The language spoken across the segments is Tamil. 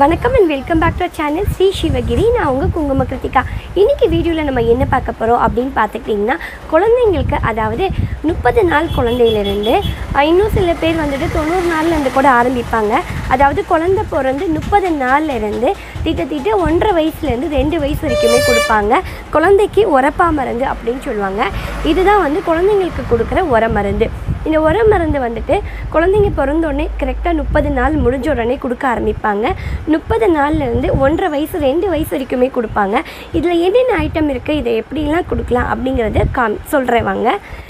வணக்கம் and welcome back to channel Shri Sivagiri நான் உங்கள் குங்கும கிருத்திகா இன்றைக்கி வீடியோவில் நம்ம என்ன பார்க்க போகிறோம் அப்படின்னு பார்த்துக்கிட்டிங்கன்னா குழந்தைங்களுக்கு அதாவது முப்பது நாள் குழந்தையிலிருந்து அஹ், இன்னும் சில பேர் வந்துட்டு தொண்ணூறு நாள்லேருந்து கூட ஆரம்பிப்பாங்க அதாவது குழந்தை பிறந்து முப்பது நாள்ல இருந்து திட்டத்திட்ட ஒன்றரை வயசுலேருந்து ரெண்டு வயசு வரைக்குமே கொடுப்பாங்க குழந்தைக்கு உரப்பா மருந்து அப்படின்னு சொல்லுவாங்க இதுதான் வந்து குழந்தைங்களுக்கு கொடுக்குற உர மருந்து இந்த உர மருந்து வந்துட்டு குழந்தைங்க பிறந்த உடனே கரெக்டாக முப்பது நாள் முடிஞ்ச உடனே கொடுக்க ஆரம்பிப்பாங்க முப்பது நாள்லேருந்து ஒன்றரை வயசு ரெண்டு வயசு வரைக்குமே கொடுப்பாங்க இதில் என்னென்ன ஐட்டம் இருக்குது இதை எப்படிலாம் கொடுக்கலாம் அப்படிங்கிறத காம் சொல்கிறேன் வாங்க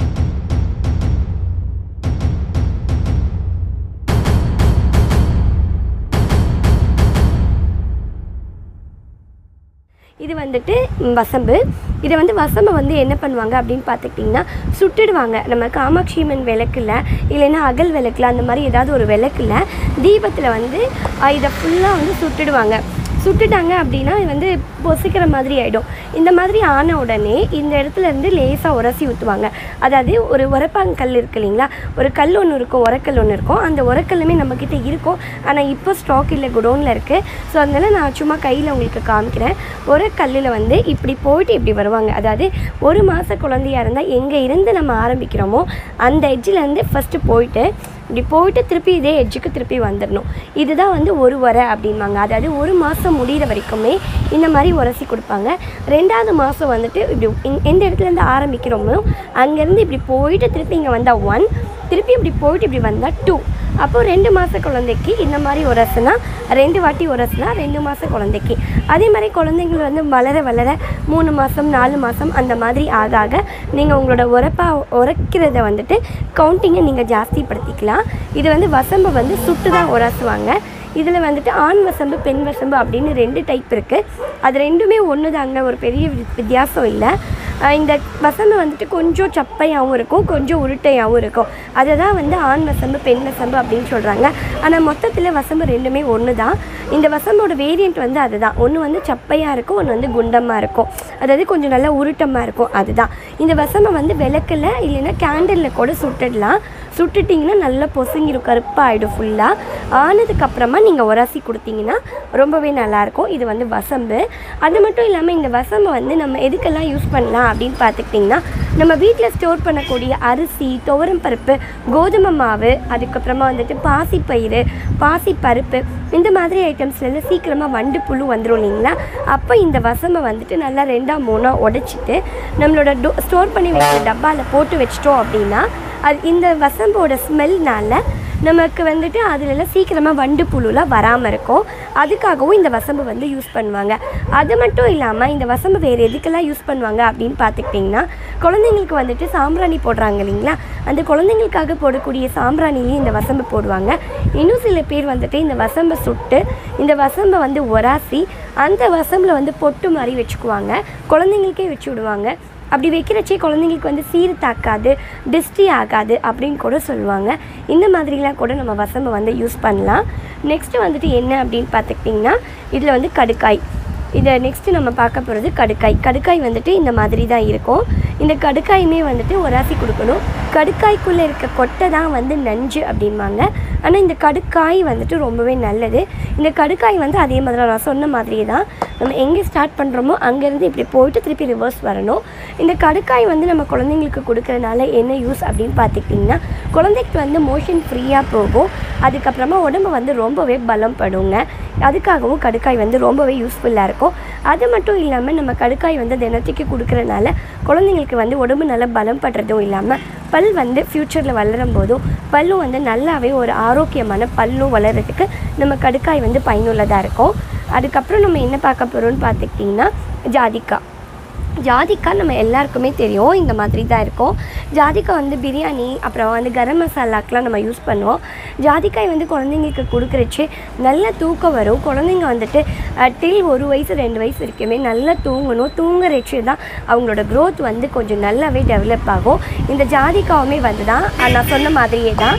இது வந்துட்டு ம், வசம்பு இதை வந்து வசம்பை வந்து என்ன பண்ணுவாங்க அப்படின்னு பார்த்துக்கிட்டிங்கன்னா சுட்டுடுவாங்க நம்ம காமாட்சி அம்மன் விளக்குல இல்லைன்னா அகல் விளக்குல அந்த மாதிரி ஏதாவது ஒரு விளக்குல தீபத்தில் வந்து அஹ், இதை ஃபுல்லாக வந்து சுட்டுடுவாங்க சுட்டுட்டாங்க அப்படின்னா இது வந்து பொசிக்கிற மாதிரி ஆகிடும் இந்த மாதிரி ஆன உடனே இந்த இடத்துல இருந்து லேசாக உரசி ஊற்றுவாங்க அதாவது ஒரு உரப்பாங்கல் இருக்கு இல்லைங்களா ஒரு கல் ஒன்று இருக்கும் உரக்கல் ஒன்று இருக்கும் அந்த உரக்கல்லுமே நம்மக்கிட்ட இருக்கும் ஆனால் இப்போ ஸ்டாக் இல்லை குடோனில் இருக்குது ஸோ அதனால நான் சும்மா கையில் உங்களுக்கு காமிக்கிறேன் உரக்கல்லில் வந்து இப்படி போயிட்டு இப்படி வருவாங்க அதாவது ஒரு மாத குழந்தையா இருந்தால் எங்கே இருந்து நம்ம ஆரம்பிக்கிறோமோ அந்த எட்ஜிலேருந்து ஃபஸ்ட்டு போயிட்டு இப்படி போயிட்டு திருப்பி இதே எட்ஜுக்கு திருப்பி வந்துடணும் இதுதான் வந்து ஒரு உரை அப்படிம்பாங்க அதாவது ஒரு மாதம் முடிகிற வரைக்குமே இந்த மாதிரி உரசி கொடுப்பாங்க ரெண்டாவது மாதம் வந்துட்டு இப்படி இங்- எந்த இடத்துலேருந்து ஆரம்பிக்கிறோமோ அங்கேருந்து இப்படி போயிட்டு திருப்பி இங்கே வந்தால் ஒன் திருப்பி இப்படி போயிட்டு இப்படி வந்தால் டூ அப்போது ரெண்டு மாத குழந்தைக்கு இந்த மாதிரி உரசுனா ரெண்டு வாட்டி உரசுனா ரெண்டு மாத குழந்தைக்கு அதே மாதிரி குழந்தைங்கள் வந்து வளர வளர மூணு மாதம் நாலு மாதம் அந்த மாதிரி ஆக ஆக நீங்கள் உங்களோட உரப்பா உரைக்கிறத வந்துட்டு கவுண்டிங்கை நீங்கள் ஜாஸ்திப்படுத்திக்கலாம் இது வந்து வசம்பை வந்து சுட்டு தான் உரசுவாங்க இதில் வந்துட்டு ஆண் வசம்பு பெண் வசம்பு அப்படின்னு ரெண்டு டைப் இருக்குது அது ரெண்டுமே ஒன்று தாங்க ஒரு பெரிய வி- வித்தியாசம் இல்லை ஆஹ் இந்த வசம்பு வந்துட்டு கொஞ்சம் சப்பையாகவும் இருக்கும் கொஞ்சம் உருட்டையாகவும் இருக்கும் அதை தான் வந்து ஆண் வசம்பு பெண் வசம்பு அப்படின்னு சொல்கிறாங்க ஆனால் மொத்தத்தில் வசம்பு ரெண்டுமே ஒன்று தான் இந்த வசம்போட வேரியண்ட் வந்து அதுதான் ஒன்று வந்து சப்பையாக இருக்கும் ஒன்று வந்து குண்டமாக இருக்கும் அதாவது கொஞ்சம் நல்லா உருட்டமாக இருக்கும் அதுதான் இந்த வசம்பை வந்து விளக்கில் இல்லைன்னா கேண்டலில் கூட சுட்டுடலாம் சுட்டுட்டிங்கன்னா நல்லா பொசுங்கிடும் கருப்பாகிடும் ஃபுல்லாக ஆனதுக்கப்புறமா நீங்கள் உரசி கொடுத்தீங்கன்னா ரொம்பவே நல்லாயிருக்கும் இது வந்து வசம்பு அது மட்டும் இல்லாமல் இந்த வசம்பை வந்து நம்ம எதுக்கெல்லாம் யூஸ் பண்ணலாம் அப்படின்னு பார்த்துக்கிட்டிங்கன்னா நம்ம வீட்டில் ஸ்டோர் பண்ணக்கூடிய அரிசி துவரம் பருப்பு கோதுமை மாவு அதுக்கப்புறமா வந்துட்டு பாசிப்பயிறு பாசிப்பருப்பு இந்த மாதிரி ஐட்டம்ஸ்லாம் சீக்கிரமாக வண்டு புழு வந்துடும் இல்லைங்களா அப்போ இந்த வசம்பை வந்துட்டு நல்லா ரெண்டா மூணா உடைச்சிட்டு நம்மளோட டோ ஸ்டோர் பண்ணி வைக்கிற டப்பாவில் போட்டு வச்சிட்டோம் அப்படின்னா அது இந்த வசம்போட ஸ்மெல்னால நமக்கு வந்துட்டு அதுலலாம் சீக்கிரமாக வண்டு புழுலாம் வராமல் இருக்கும் அதுக்காகவும் இந்த வசம்பு வந்து யூஸ் பண்ணுவாங்க அது மட்டும் இல்லாமல் இந்த வசம்பு வேறு எதுக்கெல்லாம் யூஸ் பண்ணுவாங்க அப்படின்னு பார்த்துக்கிட்டிங்கன்னா குழந்தைங்களுக்கு வந்துட்டு சாம்பிராணி போடுறாங்க இல்லைங்களா அந்த குழந்தைங்களுக்காக போடக்கூடிய சாம்பிராணிலையும் இந்த வசம்பு போடுவாங்க இன்னும் சில பேர் வந்துட்டு இந்த வசம்பை சுட்டு இந்த வசம்பை வந்து உராசி அந்த வசம்பில் வந்து பொட்டு மாதிரி வச்சுக்குவாங்க குழந்தைங்களுக்கே வச்சு விடுவாங்க அப்படி வைக்கிறச்சே குழந்தைங்களுக்கு வந்து சீர் தாக்காது டிஸ்டி ஆகாது அப்படின்னு கூட சொல்லுவாங்க இந்த மாதிரிலாம் கூட நம்ம வசம்பை வந்து யூஸ் பண்ணலாம் நெக்ஸ்ட்டு வந்துட்டு என்ன அப்படின்னு பார்த்துக்கிட்டிங்கன்னா இதில் வந்து கடுக்காய் இதை நெக்ஸ்ட்டு நம்ம பார்க்க போகிறது கடுக்காய் கடுக்காய் வந்துட்டு இந்த மாதிரி தான் இருக்கும் இந்த கடுக்காயுமே வந்துட்டு ஒராசி கொடுக்கணும் கடுக்காய்க்குள்ளே இருக்க கொட்டை தான் வந்து நஞ்சு அப்படிம்பாங்க ஆனால் இந்த கடுக்காய் வந்துட்டு ரொம்பவே நல்லது இந்த கடுக்காய் வந்து அதே மாதிரி தான் நான் சொன்ன மாதிரியே தான் நம்ம எங்கே ஸ்டார்ட் பண்ணுறோமோ அங்கேருந்து இப்படி போயிட்டு திருப்பி ரிவர்ஸ் வரணும் இந்த கடுக்காய் வந்து நம்ம குழந்தைங்களுக்கு கொடுக்கறனால என்ன யூஸ் அப்படின்னு பார்த்துக்கிட்டிங்கன்னா குழந்தைக்கு வந்து மோஷன் ஃப்ரீயாக போகும் அதுக்கப்புறமா உடம்பு வந்து ரொம்பவே பலம் படுங்க அதுக்காகவும் கடுக்காய் வந்து ரொம்பவே யூஸ்ஃபுல்லாக இருக்கும் அது மட்டும் இல்லாமல் நம்ம கடுக்காய் வந்து தினத்துக்கு கொடுக்கறனால குழந்தைங்களுக்கு வந்து உடம்பு நல்லா பலம் படுறதும் இல்லாமல் பல் வந்து ஃப்யூச்சரில் வளரும் போதும் பல்லும் வந்து நல்லாவே ஒரு ஆரோக்கியமான பல்லும் வளர்கிறதுக்கு நம்ம கடுக்காய் வந்து பயனுள்ளதாக இருக்கும் அதுக்கப்புறம் நம்ம என்ன பார்க்க போகிறோம்னு பார்த்துக்கிட்டிங்கன்னா ஜாதிக்காய் ஜாதிக்காய் நம்ம எல்லாருக்குமே தெரியும் இந்த மாதிரி தான் இருக்கும் ஜாதிக்காய் வந்து பிரியாணி அப்புறம் வந்து கரம் மசாலாக்கெலாம் நம்ம யூஸ் பண்ணுவோம் ஜாதிக்காய் வந்து குழந்தைங்களுக்கு கொடுக்குறச்சு நல்ல தூக்கம் வரும் குழந்தைங்க வந்துட்டு டில் ஒரு வயசு ரெண்டு வயசு வரைக்குமே நல்லா தூங்கணும் தூங்குறச்சு தான் அவங்களோட growth வந்து கொஞ்சம் நல்லாவே டெவலப் ஆகும் இந்த ஜாதிக்காவுமே வந்து தான் அஹ் நான் சொன்ன மாதிரியே தான்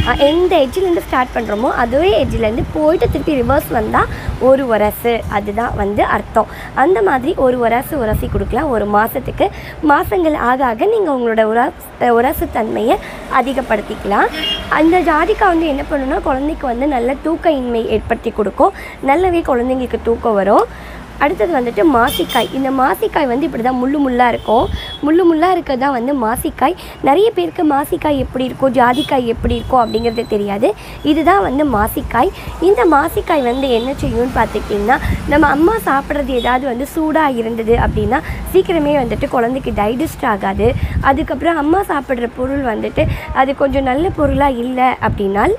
அஹ் எந்த எட்ஜிலேருந்து ஸ்டார்ட் பண்ணுறோமோ அதே எட்ஜிலேருந்து போயிட்டு திருப்பி ரிவர்ஸ் வந்தால் ஒரு உரசு அதுதான் வந்து அர்த்தம் அந்த மாதிரி ஒரு உரசு உரசி கொடுக்கலாம் ஒரு மாதத்துக்கு மாதங்கள் ஆக ஆக நீங்கள் உங்களோட உரஸ் உரசு தன்மையை அதிகப்படுத்திக்கலாம் அந்த ஜாதிக்காய் வந்து என்ன பண்ணுன்னா குழந்தைக்கு வந்து நல்ல தூக்க இன்மை ஏற்படுத்தி கொடுக்கும் நல்லாவே குழந்தைங்களுக்கு தூக்கம் வரும் அடுத்தது வந்துட்டு மாசிக்காய் இந்த மாசிக்காய் வந்து இப்படி தான் முள்ளு முள்ளாக இருக்கும் முள்ளு முள்ளாக இருக்கிறது தான் வந்து மாசிக்காய் நிறைய பேருக்கு மாசிக்காய் எப்படி இருக்கும் ஜாதிக்காய் எப்படி இருக்கும் அப்படிங்கிறது தெரியாது இதுதான் வந்து மாசிக்காய் இந்த மாசிக்காய் வந்து என்ன செய்யும்னு பார்த்துக்கிட்டிங்கன்னா நம்ம அம்மா சாப்பிட்றது ஏதாவது வந்து சூடாக இருந்தது அப்படின்னா சீக்கிரமே வந்துட்டு குழந்தைக்கு டைஜஸ்ட் ஆகாது அதுக்கப்புறம் அம்மா சாப்பிட்ற பொருள் வந்துட்டு அது கொஞ்சம் நல்ல பொருளாக இல்லை அப்படின்னால்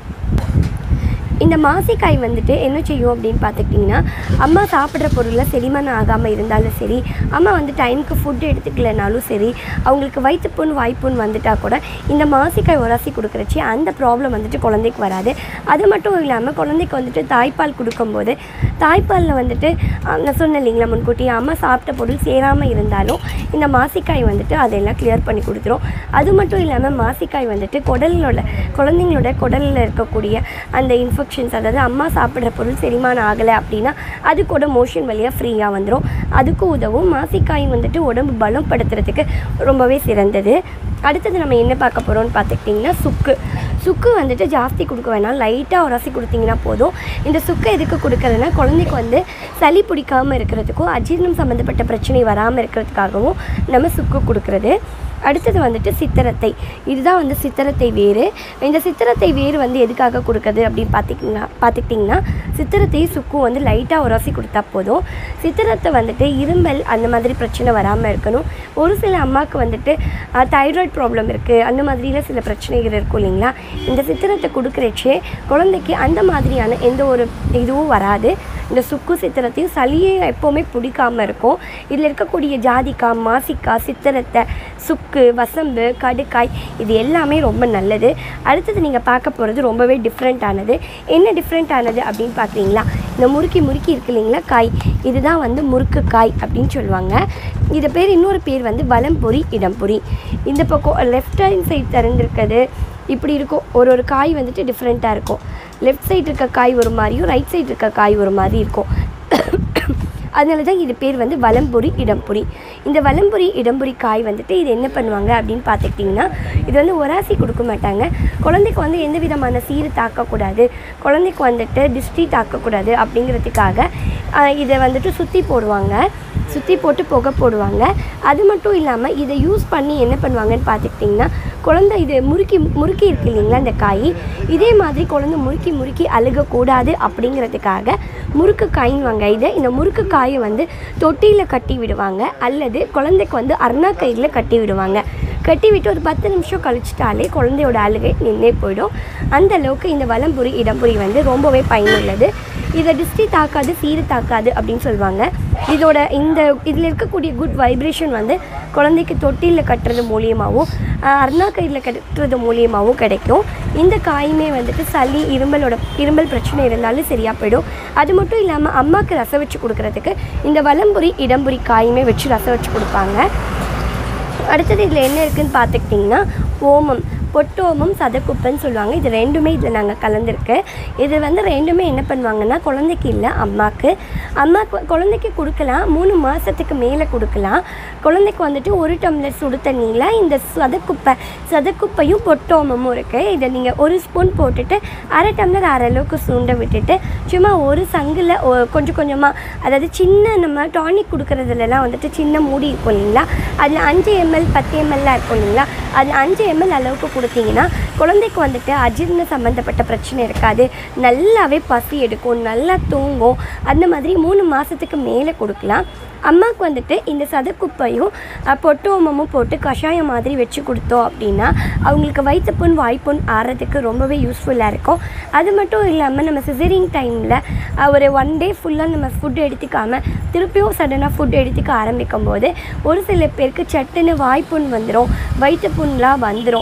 இந்த மாசிக்காய் வந்துட்டு என்ன செய்யும் அப்படின்னு பார்த்துக்கிட்டிங்கன்னா அம்மா சாப்பிட்ற பொருளில் செரிமானம் ஆகாமல் இருந்தாலும் சரி அம்மா வந்து டைமுக்கு ஃபுட் எடுத்துக்கலைனாலும் சரி அவங்களுக்கு வயிற்றுப்புண் வாய்ப்புண் வந்துட்டால் கூட இந்த மாசிக்காய் உரசி கொடுக்குறச்சி அந்த ப்ராப்ளம் வந்துட்டு குழந்தைக்கு வராது அது மட்டும் இல்லாமல் குழந்தைக்கு வந்துட்டு தாய்ப்பால் கொடுக்கும்போது தாய்ப்பாலில் வந்துட்டு அஹ், நான் சொன்னேன் இல்லைங்களா முன்கூட்டி அம்மா சாப்பிட்ட பொருள் சேராமல் இருந்தாலும் இந்த மாசிக்காய் வந்துட்டு அதெல்லாம் கிளியர் பண்ணி கொடுத்துரும் அது மட்டும் இல்லாமல் மாசிக்காய் வந்துட்டு குடலோட குழந்தைங்களோட குடலில் இருக்கக்கூடிய அந்த இன்ஃபெக்ஷன்ஸ் அதாவது அம்மா சாப்பிட்ற பொருள் செரிமானம் ஆகலை அப்படின்னா அது கூட மோஷன் வழியாக ஃப்ரீயாக வந்துடும் அதுக்கு உதவும் மாசிக்காய் வந்துட்டு உடம்பு பலப்படுத்துறதுக்கு ரொம்பவே சிறந்தது அடுத்தது நம்ம என்ன பார்க்க போகிறோம்னு பார்த்துக்கிட்டிங்கன்னா சுக்கு சுக்கு வந்துட்டு ஜாஸ்தி கொடுக்க வேணாம் லைட்டாக உரசி கொடுத்தீங்கன்னா போதும் இந்த சுக்கு எதுக்கு கொடுக்கறதுனா குழந்தைக்கு வந்து சளி பிடிக்காமல் இருக்கிறதுக்கும் அஜீரணம் சம்மந்தப்பட்ட பிரச்சனை வராமல் இருக்கிறதுக்காகவும் நம்ம சுக்கு கொடுக்குறது அடுத்தது வந்துட்டு சித்திரத்தை இதுதான் வந்து சித்திரத்தை வேறு இந்த சித்திரத்தை வேறு வந்து எதுக்காக கொடுக்குறது அப்படின்னு பார்த்திங்கன்னா பார்த்துக்கிட்டிங்கன்னா சித்திரத்தை சுக்கும் வந்து லைட்டாக உரசி கொடுத்தா போதும் சித்திரத்தை வந்துட்டு இருமல் அந்த மாதிரி பிரச்சனை வராமல் இருக்கணும் ஒரு சில அம்மாவுக்கு வந்துட்டு தைராய்டு ப்ராப்ளம் இருக்குது அந்த மாதிரிலாம் சில பிரச்சனைகள் இருக்கும் இல்லைங்களா இந்த சித்திரத்தை கொடுக்குறச்சே குழந்தைக்கு அந்த மாதிரியான எந்த ஒரு இதுவும் வராது இந்த சுக்கு சித்திரத்தையும் சளியை எப்போவுமே பிடிக்காம இருக்கும் இதில் இருக்கக்கூடிய ஜாதிக்காய் மாசிக்காய் சித்திரத்தை சுக்கு வசம்பு கடுக்காய் இது எல்லாமே ரொம்ப நல்லது அடுத்தது நீங்கள் பார்க்க போகிறது ரொம்பவே டிஃப்ரெண்ட்டானது என்ன டிஃப்ரெண்ட்டானது அப்படின்னு பார்க்குறீங்களா இந்த முறுக்கி முறுக்கி இருக்கு இல்லைங்களா காய் இதுதான் வந்து முறுக்கு காய் அப்படின்னு சொல்லுவாங்க இது பேர் இன்னொரு பேர் வந்து வலம்பொரி இடம்பொரி இந்த பக்கம் லெஃப்ட் ஹேண்ட் சைட் திறந்துருக்கிறது இப்படி இருக்கும் ஒரு ஒரு காய் வந்துட்டு டிஃப்ரெண்ட்டாக இருக்கும் லெஃப்ட் சைடு இருக்க காய் ஒரு மாதிரியும் ரைட் சைடு இருக்க காய் ஒரு மாதிரி இருக்கும் அதனால தான் இது பேர் வந்து வலம்புரி இடம்புரி இந்த வலம்புரி இடம்புரி காய் வந்துட்டு இது என்ன பண்ணுவாங்க அப்படின்னு பார்த்துக்கிட்டிங்கன்னா இது வந்து ஒராசி கொடுக்க மாட்டாங்க குழந்தைக்கு வந்து எந்த விதமான சீரு தாக்கக்கூடாது குழந்தைக்கு வந்துட்டு டிஸ்ட்ரி தாக்கக்கூடாது அப்படிங்கிறதுக்காக ஆஹ், இதை வந்துட்டு சுற்றி போடுவாங்க சுற்றி போட்டு புகை போடுவாங்க அது மட்டும் இல்லாமல் இதை யூஸ் பண்ணி என்ன பண்ணுவாங்கன்னு பார்த்துக்கிட்டிங்கன்னா குழந்தை இது முறுக்கி முறுக்கி இருக்கு இல்லைங்களா இந்த காய் இதே மாதிரி குழந்தை முறுக்கி முறுக்கி அழுகக்கூடாது அப்படிங்கிறதுக்காக முறுக்கு காயின்வாங்க இதை இந்த முறுக்கு காயை வந்து தொட்டியில் கட்டி விடுவாங்க அல்லது குழந்தைக்கு வந்து அருணா கயிறில் கட்டி விடுவாங்க கட்டி விட்டு ஒரு பத்து நிமிஷம் கழிச்சிட்டாலே குழந்தையோட அழுகை நின்னே போயிடும் அந்த அளவுக்கு இந்த வலம்புரி இடம்புரி வந்து ரொம்பவே பயனுள்ளது இதை டிஸ்டி தாக்காது சீரு தாக்காது அப்படின்னு சொல்லுவாங்க இதோட இந்த இதில் இருக்கக்கூடிய குட் வைப்ரேஷன் வந்து குழந்தைக்கு தொட்டிலில் கட்டுறது மூலியமாகவும் அருணா கயிறில் கட்டுறது மூலியமாகவும் கிடைக்கும் இந்த காயுமே வந்துட்டு சளி இரும்பலோட இரும்பல் பிரச்சனை இருந்தாலும் சரியாக போயிடும் அது மட்டும் இல்லாமல் அம்மாவுக்கு ரசம் வச்சு கொடுக்குறதுக்கு இந்த வலம்புரி இடம்புரி காயுமே வச்சு ரசம் வச்சு கொடுப்பாங்க அடுத்தது இதில் என்ன இருக்குன்னு பார்த்துக்கிட்டிங்கன்னா ஓமம் பொட்டோமம் சதக்குப்பைன்னு சொல்லுவாங்க இது ரெண்டுமே இதில் நாங்கள் கலந்துருக்கு இது வந்து ரெண்டுமே என்ன பண்ணுவாங்கன்னா குழந்தைக்கு இல்லை அம்மாவுக்கு அம்மாக்கு குழந்தைக்கு கொடுக்கலாம் மூணு மாதத்துக்கு மேலே கொடுக்கலாம் குழந்தைக்கு வந்துட்டு ஒரு டம்ளர் சுடு தண்ணியில் இந்த சதக்குப்பை சதக்குப்பையும் பொட்டோமமும் இருக்குது இதை நீங்கள் ஒரு ஸ்பூன் போட்டுட்டு அரை டம்ளர் அரை அளவுக்கு சுண்ட விட்டுட்டு சும்மா ஒரு சங்கில் கொஞ்சம் கொஞ்சமாக அதாவது சின்ன நம்ம டானிக் கொடுக்குறதுலலாம் வந்துட்டு சின்ன மூடி இருக்கும் இல்லைங்களா அதில் அஞ்சு எம்எல் பத்து எம்எல்லாம் இருக்கும் இல்லைங்களா அதில் அஞ்சு எம்எல் அளவுக்கு கொடுத்தீங்கன்னா குழந்தைக்கு வந்துட்டு அஜீரண சம்மந்தப்பட்ட பிரச்சனை இருக்காது நல்லாவே பசி எடுக்கும் நல்லா தூங்கும் அந்த மாதிரி மூணு மாதத்துக்கு மேலே கொடுக்கலாம் அம்மாவுக்கு வந்துட்டு இந்த சதக்குப்பையும் அஹ், பொட்டோமமும் போட்டு கஷாயம் மாதிரி வச்சு கொடுத்தோம் அப்படின்னா அவங்களுக்கு வயிற்றுப்புண் வாய்ப்புண் ஆறதுக்கு ரொம்பவே யூஸ்ஃபுல்லாக இருக்கும் அது மட்டும் இல்லாமல் நம்ம சிசரிங் டைமில் ஒரு ஒன் டே ஃபுல்லாக நம்ம ஃபுட் எடுத்துக்காமல் திருப்பியும் சடனாக ஃபுட் எடுத்துக்க ஆரம்பிக்கும் போது ஒரு சில பேருக்கு சட்டுன்னு வாய்ப்புண் வந்துடும் வயிற்றுப்புண்லாம் வந்துடும் ஸோ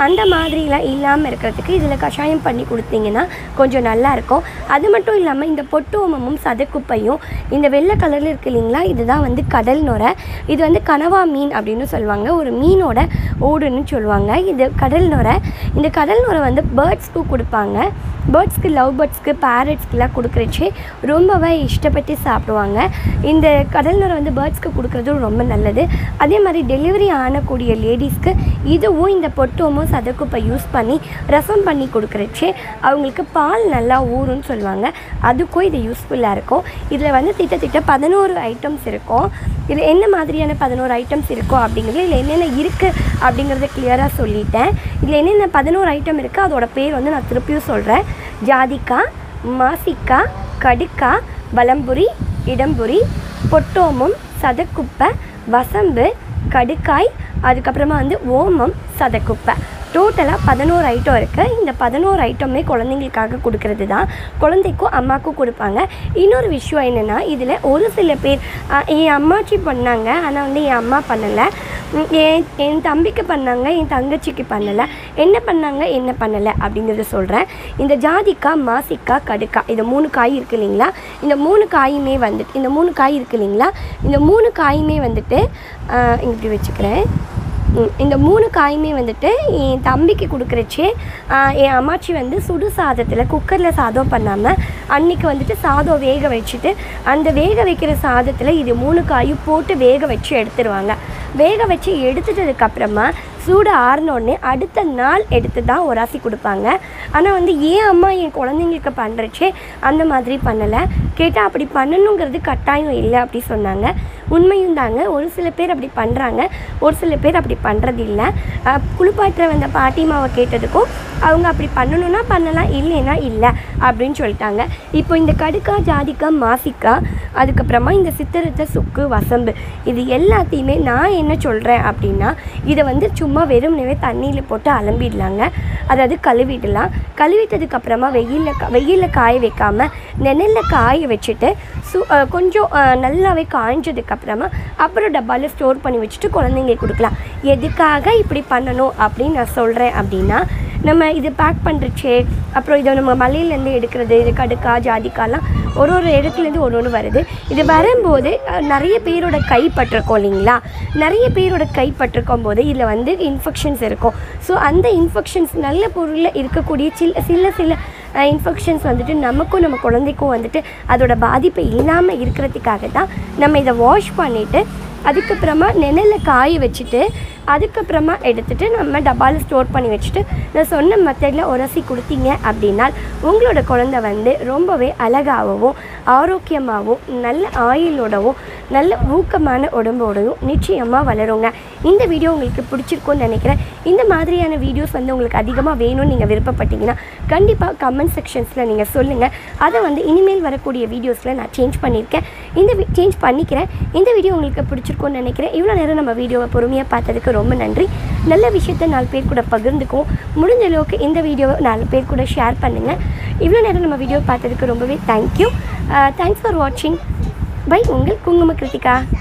அந்த மாதிரிலாம் இல்லாமல் இருக்கிறதுக்கு இதில் கஷாயம் பண்ணி கொடுத்தீங்கன்னா கொஞ்சம் நல்லாயிருக்கும் அது மட்டும் இல்லாமல் இந்த பொட்டோமமும் சதக்குப்பையும் இந்த வெள்ளை கலரில் இருக்கு இல்லைங்களா இதுதான் வந்து கடல் நுரை இது வந்து கனவா மீன் அப்படின்னு சொல்லுவாங்க ஒரு மீனோட ஓடுன்னு சொல்லுவாங்க இது கடல் நுரை இந்த கடல் நுரை வந்து பேர்ட்ஸ்க்கு கொடுப்பாங்க பேர்ட்ஸ்க்கு லவ் பேர்ட்ஸ்க்கு பேரட்ஸ்க்குலாம் கொடுக்குறச்சு ரொம்பவே இஷ்டப்பட்டு சாப்பிடுவாங்க இந்த கடல் நுரை வந்து பேர்ட்ஸ்க்கு கொடுக்குறது ரொம்ப நல்லது அதே மாதிரி டெலிவரி ஆனக்கூடிய லேடிஸ்க்கு இதுவும் இந்த பொட்டோமும் சதக்குப்பை யூஸ் பண்ணி ரசம் பண்ணி கொடுக்குறச்சு அவங்களுக்கு பால் நல்லா ஊறுன்னு சொல்லுவாங்க அதுக்கும் இது யூஸ்ஃபுல்லாக இருக்கும் இதில் வந்து திட்டத்திட்ட பதினோரு ஐட்டம்ஸ் இருக்கும் இதில் என்ன மாதிரியான பதினோரு ஐட்டம்ஸ் இருக்கும் அப்படிங்கிறது இதில் என்னென்ன இருக்குது அப்படிங்கிறத கிளியராக சொல்லிட்டேன் இதில் என்னென்ன பதினோரு ஐட்டம் இருக்குது அதோட பேர் வந்து நான் திருப்பியும் சொல்கிறேன் ஜாதிக்காய் மாசிக்காய் கடுக்காய் வலம்புரி இடம்புரி பொட்டோமம் சதக்குப்பை வசம்பு கடுக்காய் அதுக்கப்புறமா வந்து ஓமம் சதக்குப்பை டோட்டலாக பதினோரு ஐட்டம் இருக்குது இந்த பதினோரு ஐட்டமே குழந்தைங்களுக்காக கொடுக்கறது தான் குழந்தைக்கும் அம்மாக்கும் கொடுப்பாங்க இன்னொரு விஷயம் என்னென்னா இதில் ஒரு சில பேர் அஹ், என் அம்மாச்சி பண்ணாங்க ஆனால் வந்து என் அம்மா பண்ணலை உம், என் என் தம்பிக்கு பண்ணாங்க என் தங்கச்சிக்கு பண்ணலை என்ன பண்ணாங்க என்ன பண்ணலை அப்படிங்கிறத சொல்கிறேன் இந்த ஜாதிக்காய் மாசிக்காய் கடுக்காய் இந்த மூணு காய் இருக்கு இல்லைங்களா இந்த மூணு காயுமே வந்துட்டு இந்த மூணு காய் இருக்கு இல்லைங்களா இந்த மூணு காயுமே வந்துட்டு ஆஹ், இங்க இப்படி வச்சுக்கிறேன் ம், இந்த மூணு காயுமே வந்துட்டு என் தம்பிக்கு கொடுக்குறச்சே என் அம்மாச்சி வந்து சுடு சாதத்தில் குக்கரில் சாதம் பண்ணாமல் அன்னைக்கு வந்துட்டு சாதம் வேக வச்சுட்டு அந்த வேக வைக்கிற சாதத்தில் இது மூணு காயும் போட்டு வேக வச்சு எடுத்துருவாங்க வேக வச்சு எடுத்துட்டதுக்கப்புறமா சூடு ஆறின உடனே அடுத்த நாள் எடுத்து தான் உராசி கொடுப்பாங்க ஆனால் வந்து ஏன் அம்மா என் குழந்தைங்களுக்கு பண்ணுறச்சே அந்த மாதிரி பண்ணலை கேட்டால் அப்படி பண்ணணுங்கிறது கட்டாயம் இல்லை அப்படி சொன்னாங்க உண்மையும் தாங்க ஒரு சில பேர் அப்படி பண்ணுறாங்க ஒரு சில பேர் அப்படி பண்ணுறது இல்லை அஹ், குளிப்பாட்டுற வந்த பாட்டிமாவை கேட்டதுக்கும் அவங்க அப்படி பண்ணணும்னா பண்ணலாம் இல்லைன்னா இல்லை அப்படின்னு சொல்லிட்டாங்க இப்போ இந்த கடுக்காய் ஜாதிக்காய் மாசிக்காய் அதுக்கப்புறமா இந்த சித்திரத்தை சுக்கு வசம்பு இது எல்லாத்தையுமே நான் என்ன சொல்கிறேன் அப்படின்னா இதை வந்து சும்மா வெறுமனவே தண்ணியில் போட்டு அலம்பிடலாங்க அதாவது கழுவிடலாம் கழுவிட்டதுக்கப்புறமா வெயிலில் வெயிலில் காய வைக்காமல் நிழலில் காய வச்சுட்டு சு அஹ் கொஞ்சம் அஹ், நல்லாவே காய்ஞ்சதுக்கப்புறமா அப்புறம் டப்பாவில் ஸ்டோர் பண்ணி வச்சுட்டு குழந்தைங்களுக்கு கொடுக்கலாம் எதுக்காக இப்படி பண்ணணும் அப்படின்னு நான் சொல்கிறேன் அப்படின்னா நம்ம இது பேக் பண்ணுறச்சே அப்புறம் இதை நம்ம மலையிலேருந்து எடுக்கிறது இது கடுக்கா ஜாதிக்காலாம் ஒரு ஒரு இடத்துலேருந்து ஒரு ஒன்று வருது இது வரும்போது அஹ், நிறைய பேரோட கை பட்டிருக்கோம் இல்லைங்களா நிறைய பேரோட கை பட்டிருக்கும் போது இதில் வந்து இன்ஃபெக்ஷன்ஸ் இருக்கும் ஸோ அந்த இன்ஃபெக்ஷன்ஸ் நல்ல பொருளில் இருக்கக்கூடிய சில சில சில இன்ஃபெக்ஷன்ஸ் வந்துட்டு நமக்கும் நம்ம குழந்தைக்கும் வந்துட்டு அதோட பாதிப்பு இல்லாமல் இருக்கிறதுக்காக தான் நம்ம இதை வாஷ் பண்ணிவிட்டு அதுக்கப்புறமா நிழலில் காய வச்சுட்டு அதுக்கப்புறமா எடுத்துட்டு நம்ம டப்பாவில் ஸ்டோர் பண்ணி வச்சுட்டு நான் சொன்ன மெத்தடில் உரசி கொடுத்தீங்க அப்படின்னா உங்களோட குழந்தை வந்து ரொம்பவே அழகாகவும் ஆரோக்கியமாகவும் நல்ல ஆயுளோடவும் நல்ல ஊக்கமான உடம்போடையும் நிச்சயமாக வளருங்க இந்த வீடியோ உங்களுக்கு பிடிச்சிருக்கும்னு நினைக்கிறேன் இந்த மாதிரியான வீடியோஸ் வந்து உங்களுக்கு அதிகமாக வேணும்னு நீங்கள் விருப்பப்பட்டீங்கன்னா கண்டிப்பாக கமெண்ட் செக்ஷன்ஸில் நீங்கள் சொல்லுங்கள் அதை வந்து இனிமேல் வரக்கூடிய வீடியோஸில் நான் சேஞ்ச் பண்ணியிருக்கேன் இந்த சேஞ்ச் பண்ணிக்கிறேன் இந்த வீடியோ உங்களுக்கு பிடிச்சிருக்கும்னு நினைக்கிறேன் இவ்வளோ நேரம் நம்ம வீடியோவை பொறுமையாக பார்த்ததுக்கு ரொம்ப நன்றி நல்ல விஷயத்தை நாலு பேர் கூட பகிர்ந்துக்குவோம் முடிஞ்ச அளவுக்கு இந்த வீடியோவை நாலு பேர் கூட ஷேர் பண்ணுங்கள் இவ்வளோ நேரம் நம்ம வீடியோ பார்த்ததுக்கு ரொம்பவே தேங்க்யூ தேங்க்ஸ் ஃபார் வாட்சிங் பை உங்கள் குங்கும கிருத்திகா